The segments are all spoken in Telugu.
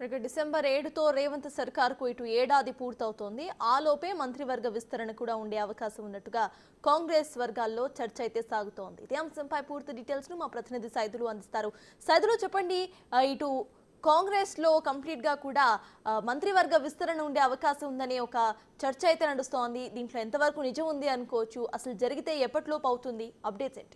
ఇక డిసెంబర్ ఏడుతో రేవంత్ సర్కార్కు ఇటు ఏడాది పూర్తవుతోంది ఆ లోపే మంత్రివర్గ విస్తరణ కూడా ఉండే అవకాశం ఉన్నట్టుగా కాంగ్రెస్ వర్గాల్లో చర్చ అయితే సాగుతోంది ఇదే అంశంపై పూర్తి డీటెయిల్స్ ను మా ప్రతినిధి సైదులు అందిస్తారు సైదులు చెప్పండి ఆ, ఇటు కాంగ్రెస్ లో కంప్లీట్ గా కూడా ఆ, మంత్రివర్గ విస్తరణ ఉండే అవకాశం ఉందనే ఒక చర్చ అయితే నడుస్తోంది దీంట్లో ఎంతవరకు నిజం ఉంది అనుకోవచ్చు అసలు జరిగితే ఎప్పటిలోపు అవుతుంది అప్డేట్స్ ఏంటి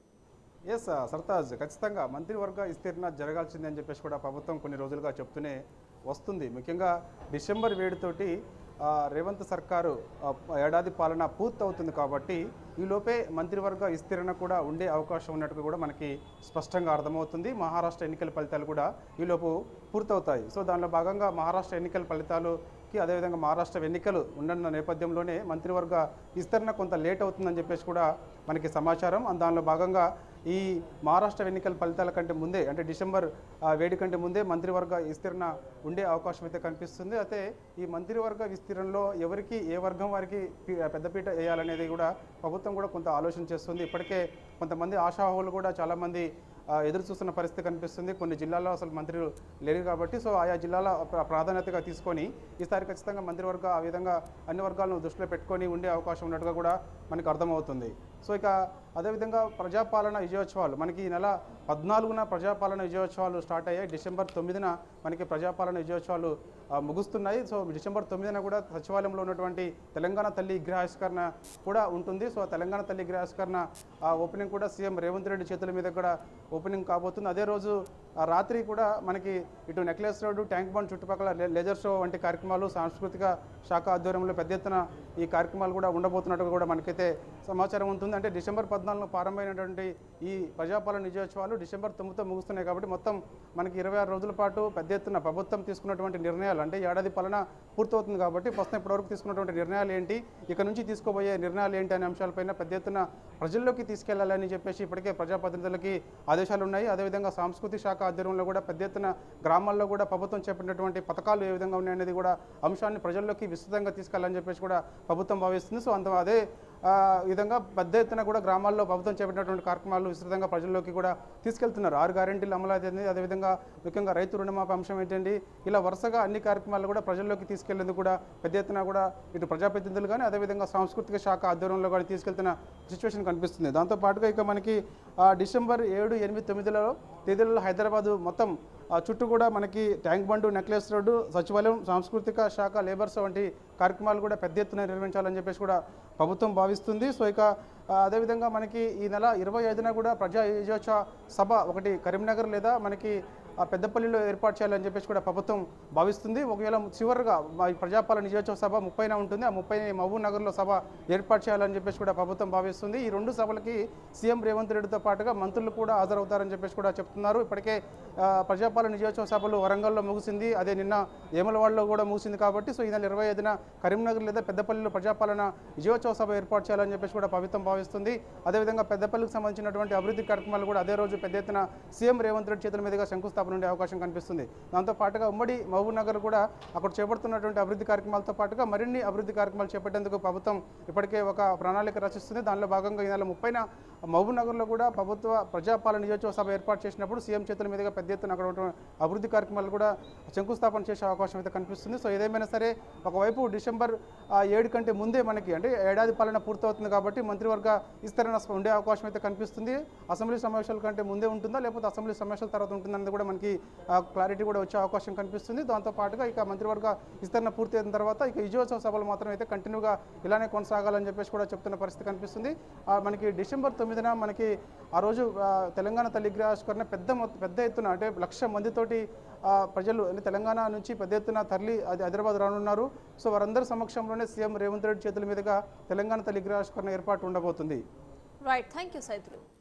ఎస్ సర్తాజ్ ఖచ్చితంగా మంత్రివర్గ విస్తీర్ణ జరగాల్సిందే అని చెప్పేసి కూడా ప్రభుత్వం కొన్ని రోజులుగా చెప్తూనే వస్తుంది ముఖ్యంగా డిసెంబర్ వేడితోటి ఆ, రేవంత్ సర్కారు ఆ, ఏడాది పాలన పూర్తవుతుంది కాబట్టి ఈలోపే మంత్రివర్గ విస్తీర్ణ కూడా ఉండే అవకాశం ఉన్నట్టుగా కూడా మనకి స్పష్టంగా అర్థమవుతుంది మహారాష్ట్ర ఎన్నికల ఫలితాలు కూడా ఈలోపు పూర్తవుతాయి సో దానిలో భాగంగా మహారాష్ట్ర ఎన్నికల ఫలితాలుకి అదేవిధంగా మహారాష్ట్ర ఎన్నికలు ఉండన్న నేపథ్యంలోనే మంత్రివర్గ విస్తరణ కొంత లేట్ అవుతుందని చెప్పేసి కూడా మనకి సమాచారం అండ్ దానిలో భాగంగా ఈ మహారాష్ట్ర ఎన్నికల ఫలితాల కంటే ముందే అంటే డిసెంబర్ ఆ, వేడి కంటే ముందే మంత్రివర్గ విస్తరణ ఉండే అవకాశం అయితే కనిపిస్తుంది అయితే ఈ మంత్రివర్గ విస్తీర్ణలో ఎవరికి ఏ వర్గం వారికి పి- పెద్దపీట వేయాలనేది కూడా ప్రభుత్వం కూడా కొంత ఆలోచన చేస్తుంది ఇప్పటికే కొంతమంది ఆశాహులు కూడా చాలామంది ఆ, ఎదురు చూస్తున్న పరిస్థితి కనిపిస్తుంది కొన్ని జిల్లాల్లో అసలు మంత్రులు లేరు కాబట్టి సో ఆయా జిల్లాల ప్ర- ప్రాధాన్యతగా తీసుకొని ఈసారి ఖచ్చితంగా మంత్రివర్గ ఆ విధంగా అన్ని వర్గాలను దృష్టిలో పెట్టుకొని ఉండే అవకాశం ఉన్నట్టుగా కూడా మనకు అర్థమవుతుంది సో ఇక అదేవిధంగా ప్రజాపాలన విజయోత్సవాలు మనకి ఈ నెల పద్నాలుగున ప్రజాపాలన విజయోత్సవాలు స్టార్ట్ అయ్యాయి డిసెంబర్ తొమ్మిదిన మనకి ప్రజాపాలన విజయోత్సవాలు ఆ, ముగుస్తున్నాయి సో డిసెంబర్ తొమ్మిదిన కూడా సచివాలయంలో ఉన్నటువంటి తెలంగాణ తల్లి విగ్రహావిష్కరణ కూడా ఉంటుంది సో ఆ తెలంగాణ తల్లి విగ్రహావిష్కరణ ఆ ఓపెనింగ్ కూడా సీఎం రేవంత్ రెడ్డి చేతుల మీద కూడా ఓపెనింగ్ కాబోతుంది అదే రోజు ఆ రాత్రి కూడా మనకి ఇటు నెక్లెస్ రోడ్డు ట్యాంక్ బండ్ చుట్టుపక్కల లే- లేజర్ షో వంటి కార్యక్రమాలు సాంస్కృతిక శాఖ ఆధ్వర్యంలో పెద్ద ఎత్తున ఈ కార్యక్రమాలు కూడా ఉండబోతున్నట్టుగా కూడా మనకైతే సమాచారం ఉంటుంది అంటే డిసెంబర్ పద్నాలుగున ప్రారంభమైనటువంటి ఈ ప్రజాపాలన విజయోత్సవాలు డిసెంబర్ తొమ్మిదితో ముగుస్తున్నాయి కాబట్టి మొత్తం మనకి ఇరవై ఆరు రోజుల పాటు పెద్ద ఎత్తున ప్రభుత్వం తీసుకున్నటువంటి నిర్ణయాలు అంటే ఏడాది పాలన పూర్తవుతుంది కాబట్టి ప్రస్తుతం ఇప్పటివరకు తీసుకున్నటువంటి నిర్ణయాలు ఏంటి ఇక నుంచి తీసుకోబోయే నిర్ణయాలు ఏంటి అనే అంశాలపైన పెద్ద ఎత్తున ప్రజల్లోకి తీసుకెళ్లాలని చెప్పేసి ఇప్పటికే ప్రజాప్రతినిధులకి ఆదేశాలు ఉన్నాయి అదేవిధంగా సాంస్కృతిక శాఖ ఆధ్వర్యంలో కూడా పెద్ద ఎత్తున గ్రామాల్లో కూడా ప్రభుత్వం చేపట్టినటువంటి పథకాలు ఏ విధంగా ఉన్నాయనేది కూడా అంశాన్ని ప్రజల్లోకి విస్తృతంగా తీసుకెళ్లాలని చెప్పేసి కూడా ప్రభుత్వం భావిస్తుంది సో అంత అదే ఆ, విధంగా పెద్ద ఎత్తున కూడా గ్రామాల్లో ప్రభుత్వం చేపట్టినటువంటి కార్యక్రమాలు విస్తృతంగా ప్రజల్లోకి కూడా తీసుకెళ్తున్నారు ఆరు గ్యారెంటీలు అమలు అవుతుంది అదేవిధంగా ముఖ్యంగా రైతు రుణమాఫీ అంశం ఏంటండి ఇలా వరుసగా అన్ని కార్యక్రమాలు కూడా ప్రజల్లోకి తీసుకెళ్లేందుకు కూడా పెద్ద ఎత్తున కూడా ఇటు ప్రజాప్రతినిధులు కానీ అదేవిధంగా సాంస్కృతిక శాఖ ఆధ్వర్యంలో కూడా తీసుకెళ్తున్న సిచ్యువేషన్ కనిపిస్తుంది దాంతో పాటుగా ఇక మనకి ఆ, డిసెంబర్ ఏడు ఎనిమిది తొమ్మిదిలో తేదీలలో హైదరాబాద్ మొత్తం ఆ చుట్టూ కూడా మనకి ట్యాంక్ బండు నెక్లెస్ రోడ్డు సచివాలయం సాంస్కృతిక శాఖ లేబర్స్ వంటి కార్యక్రమాలు కూడా పెద్ద ఎత్తున నిర్వహించాలని చెప్పేసి కూడా ప్రభుత్వం భావిస్తుంది సో ఇక ఆ, అదేవిధంగా మనకి ఈ నెల ఇరవై ఐదున కూడా ప్రజా విజయోత్సవ సభ ఒకటి కరీంనగర్ లేదా మనకి ఆ పెద్దపల్లిలో ఏర్పాటు చేయాలని చెప్పేసి కూడా ప్రభుత్వం భావిస్తుంది ఒకవేళ చివరిగా మా ఈ ప్రజాపాలన విజయోత్సవ సభ ముప్పైన ఉంటుంది ఆ ముప్పై మహబూబ్ నగర్లో సభ ఏర్పాటు చేయాలని చెప్పేసి కూడా ప్రభుత్వం భావిస్తుంది ఈ రెండు సభలకి సీఎం రేవంత్ రెడ్డితో పాటుగా మంత్రులు కూడా హాజరవుతారని చెప్పేసి కూడా చెప్తున్నారు ఇప్పటికే ఆ, ప్రజాపాలన విజయోత్సవ సభలు వరంగల్లో ముగిసింది అదే నిన్న ఏమలవాడలో కూడా ముగిసింది కాబట్టి సో ఈ నెల ఇరవై ఐదున కరీంనగర్ లేదా పెద్దపల్లిలో ప్రజాపాలన విజయోత్సవ సభ ఏర్పాటు చేయాలని చెప్పేసి కూడా ప్రభుత్వం భావిస్తుంది అదేవిధంగా పెద్దపల్లికి సంబంధించినటువంటి అభివృద్ధి కార్యక్రమాలు కూడా అదే రోజు పెద్ద ఎత్తున సీఎం రేవంత్ రెడ్డి చేతుల మీదుగా శంకుస్థాపన ఉండే అవకాశం కనిపిస్తుంది దాంతో పాటుగా ఉమ్మడి మహబూబ్ నగర్ కూడా అక్కడ చేపడుతున్నటువంటి అభివృద్ధి కార్యక్రమాలతో పాటుగా మరిన్ని అభివృద్ధి కార్యక్రమాలు చేపట్టేందుకు ప్రభుత్వం ఇప్పటికే ఒక ప్రణాళిక రచిస్తుంది దానిలో భాగంగా ఈ నెల ముప్పైన మహబూబ్ నగర్లో కూడా ప్రభుత్వ ప్రజాపాలన నియోజకవర్గ సభ ఏర్పాటు చేసినప్పుడు సీఎం చేతుల మీదుగా పెద్ద ఎత్తున అక్కడ ఉన్నటువంటి అభివృద్ధి కార్యక్రమాలు కూడా శంకుస్థాపన చేసే అవకాశం అయితే కనిపిస్తుంది సో ఏదేమైనా సరే ఒకవైపు డిసెంబర్ ఆ, ఏడు కంటే ముందే మనకి అంటే ఏడాది పాలన పూర్తవుతుంది కాబట్టి మంత్రివర్గ విస్తరణ ఉండే అవకాశం అయితే కనిపిస్తుంది అసెంబ్లీ సమావేశాల కంటే ముందే ఉంటుందా లేకపోతే అసెంబ్లీ సమావేశాల తర్వాత ఉంటుందన్నది కూడా మనకి క్లారిటీ కూడా వచ్చే అవకాశం కనిపిస్తుంది దాంతో పాటుగా ఇక మంత్రివర్గ విస్తరణ పూర్తి అయిన తర్వాత ఇక విజయోత్సవ సభలు మాత్రం అయితే కంటిన్యూగా ఇలానే కొనసాగాలని చెప్పేసి కూడా చెప్తున్న పరిస్థితి కనిపిస్తుంది ఆ, మనకి డిసెంబర్ తొమ్మిదిన మనకి ఆ రోజు ఆ, తెలంగాణ తల్లి విగ్రహావిష్కరణ పెద్ద మొత్త పెద్ద ఎత్తున అంటే లక్ష మందితోటి ఆ, ప్రజలు అంటే తెలంగాణ నుంచి పెద్ద ఎత్తున తరలి అది హైదరాబాద్ రానున్నారు సో వారందరి సమక్షంలోనే సీఎం రేవంత్ రెడ్డి చేతుల మీదుగా తెలంగాణ తల్లి విగ్రహావిష్కరణ ఏర్పాటు ఉండబోతుంది రైట్ థ్యాంక్ యూ సైదులు